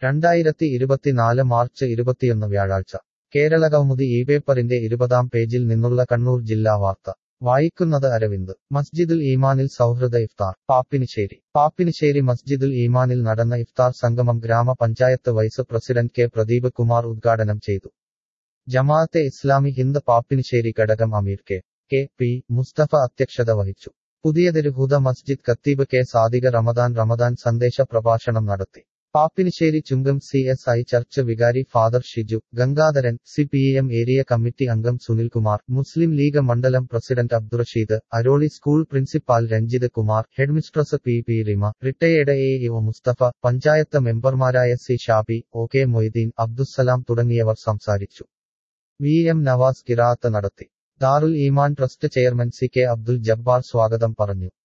രണ്ടായിരത്തി ഇരുപത്തിനാല് മാർച്ച് ഇരുപത്തിയൊന്ന് വ്യാഴാഴ്ച കേരളകൗമുദി ഈ പേപ്പറിന്റെ ഇരുപതാം പേജിൽ നിന്നുള്ള കണ്ണൂർ ജില്ലാ വാർത്ത വായിക്കുന്നത് അരവിന്ദ് മസ്ജിദുൽ ഈമാനിൽ സൗഹൃദ ഇഫ്താർ പാപ്പിനിശ്ശേരി പാപ്പിനിശ്ശേരി മസ്ജിദുൽ ഈമാനിൽ നടന്ന ഇഫ്താർ സംഗമം ഗ്രാമപഞ്ചായത്ത് vice president K Pradeep Kumar ഉദ്ഘാടനം ചെയ്തു ജമാഅത്തെ ഇസ്ലാമി ഹിന്ദ് പാപ്പിനിശ്ശേരി ഘടകം അമീർ കെ കെ പി മുസ്തഫ അധ്യക്ഷത വഹിച്ചു പുതിയതെരു ഹുദ മസ്ജിദ് ഖത്തീബ് കെ സാദിക റമദാൻ റമദാൻ സന്ദേശ പ്രഭാഷണം നടത്തി Pappinissery Chungam C S I church വികാരി father Shiju Gangadharan C P M area committee അംഗം സുനിൽകുമാർ മുസ്ലിം ലീഗ് മണ്ഡലം president Abdurasheed Aroli school principal Ranjith Kumar headmistress P P Rima retired A E O Musthafa panchayat മെമ്പർമാരായ C Shabi O K Moitheen Abdussalam തുടങ്ങിയവർ സംസാരിച്ചു വി എം നവാസ് കിറാത്ത് നടത്തി Darul Iman trust chairman C K Abdul Jabbar സ്വാഗതം പറഞ്ഞു